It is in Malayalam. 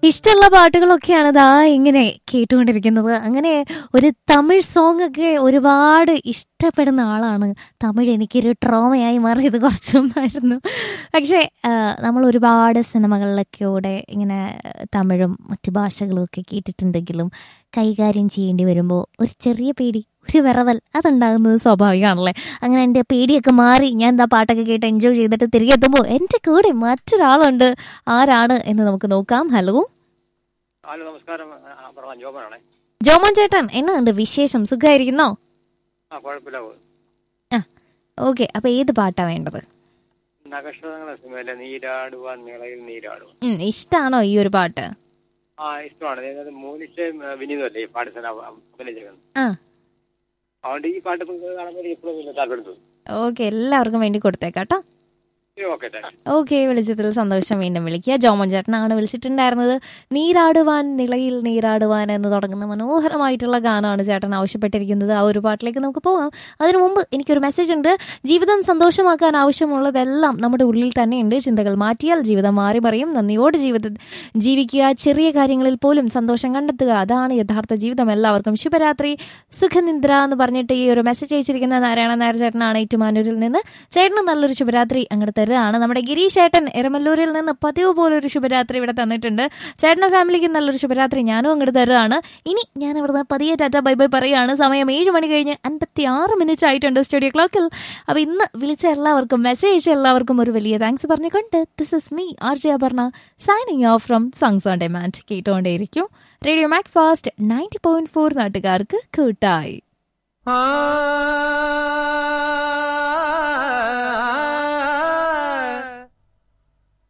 ഇഷ്ടമുള്ള പാട്ടുകളൊക്കെയാണ് ദാ ഇങ്ങനെ കേട്ടുകൊണ്ടിരിക്കുന്നത് അങ്ങനെ ഒരു തമിഴ് സോങ് ഒക്കെ ഒരുപാട് ഇഷ്ടപ്പെടുന്ന ആളാണ് തമിഴ് എനിക്കൊരു ട്രോമയായി മാറിയത് കുറച്ച് മുമ്പായിരുന്നു പക്ഷേ ആ, നമ്മൾ ഒരുപാട് സിനിമകളിലൊക്കെ ഇങ്ങനെ തമിഴും മറ്റു ഭാഷകളും ഒക്കെ കേട്ടിട്ടുണ്ടെങ്കിലും കൈകാര്യം ചെയ്യേണ്ടി വരുമ്പോൾ ഒരു ചെറിയ പേടി ഒരു വിറവൽ അതുണ്ടാകുന്നത് സ്വാഭാവികമാണല്ലേ അങ്ങനെ എൻ്റെ പേടിയൊക്കെ മാറി ഞാൻ എന്താ പാട്ടൊക്കെ കേട്ട് എൻജോയ് ചെയ്തിട്ട് തിരികെ എത്തുമ്പോൾ എൻ്റെ കൂടെ മറ്റൊരാളുണ്ട് ആരാണ് എന്ന് നമുക്ക് നോക്കാം ഹലോ ഹലോ നമസ്കാരം ആ, പറഞ്ഞ ജോബനാണേ ജോമോൻ ചേട്ടൻ എന്നാണ്ട് വിശേഷം സുഖമായിരിക്കുന്നോ ആ കുഴപ്പമില്ല ഓക്കെ അപ്പൊ ഏത് പാട്ടാ വേണ്ടത് നക്ഷത്രങ്ങളെ സിനിമയിലെ നീരാടുവാൻ നിളയിൽ നീരാടുവാൻ ഉം, ഇഷ്ടാണോ ഈ ഒരു പാട്ട് ആ ഇഷ്ടമാണ് അതായത് മോനിഷയും ആ, വിനീതും അല്ലേ ഈ പാട്ട് തന്നെ അവ- അഭിനയിച്ചത് ആ അതുകൊണ്ട് ഈ പാട്ട് നിങ്ങൾക്ക് കാണുമ്പോൾ എപ്പോഴും വലിയ താല്പര്യം തോന്നും ഓക്കെ എല്ലാവർക്കും വേണ്ടി കൊടുത്തേക്കാട്ടോ ഓക്കെ താങ്ക്സ് ഓക്കെ വിളിച്ചതിൽ സന്തോഷം വീണ്ടും വിളിക്കുക ജോമോൻ ചേട്ടനാണ് വിളിച്ചിട്ടുണ്ടായിരുന്നത് നീരാടുവാൻ നിളയിൽ നീരാടുവാൻ എന്ന് തുടങ്ങുന്ന മനോഹരമായിട്ടുള്ള ഗാനമാണ് ചേട്ടൻ ആവശ്യപ്പെട്ടിരിക്കുന്നത് ആ ഒരു പാട്ടിലേക്ക് നമുക്ക് പോകാം അതിനു മുമ്പ് എനിക്കൊരു മെസ്സേജ് ഉണ്ട് ജീവിതം സന്തോഷമാക്കാൻ ആവശ്യമുള്ളതെല്ലാം നമ്മുടെ ഉള്ളിൽ തന്നെയുണ്ട് ചിന്തകൾ മാറ്റിയാൽ ജീവിതം മാറി മറിയും നന്ദിയോട് ജീവിത ജീവിക്കുക ചെറിയ കാര്യങ്ങളിൽ പോലും സന്തോഷം കണ്ടെത്തുക അതാണ് യഥാർത്ഥ ജീവിതം എല്ലാവർക്കും ശുഭരാത്രി സുഖനിന്ദ്ര എന്ന് പറഞ്ഞിട്ട് ഈ ഒരു മെസ്സേജ് അയച്ചിരിക്കുന്ന നാരായണ നായർ ചേട്ടനാണ് ഏറ്റുമാനൂരിൽ നിന്ന് ചേട്ടന് നല്ലൊരു ശുഭരാത്രി അങ്ങോട്ട് തരുന്നതാണ് നമ്മുടെ ഗിരീഷ് ചേട്ടൻ എരമല്ലൂരിൽ നിന്ന് പതിവ് പോലെ ഒരു ശുഭരാത്രി ഇവിടെ തന്നിട്ടുണ്ട് ചേട്ടൻ്റെ ഫാമിലിക്ക് നല്ലൊരു ശുഭരാത്രി ഞാനും അങ്ങോട്ട് തരുകയാണ് ഇനി ഞാൻ ഇവിടുന്ന് പതിയെ ടാറ്റ ബൈ ബൈ പറയുകയാണ് സമയം ഏഴ് മണി കഴിഞ്ഞ് അൻപത്തി ആറ് മിനിറ്റ് ആയിട്ടുണ്ട് സ്റ്റുഡിയോ ക്ലോക്കിൽ അപ്പോൾ ഇന്ന് വിളിച്ച എല്ലാവർക്കും മെസ്സേജ് അയച്ച എല്ലാവർക്കും ഒരു വലിയ താങ്ക്സ് പറഞ്ഞുകൊണ്ട് this is me R J Aparna signing off from songs on demand കേട്ടുകൊണ്ടേയിരിക്കും Radio Mac Fast ninety point four നാട്ടുകാർക്ക് കൂട്ടായി ആ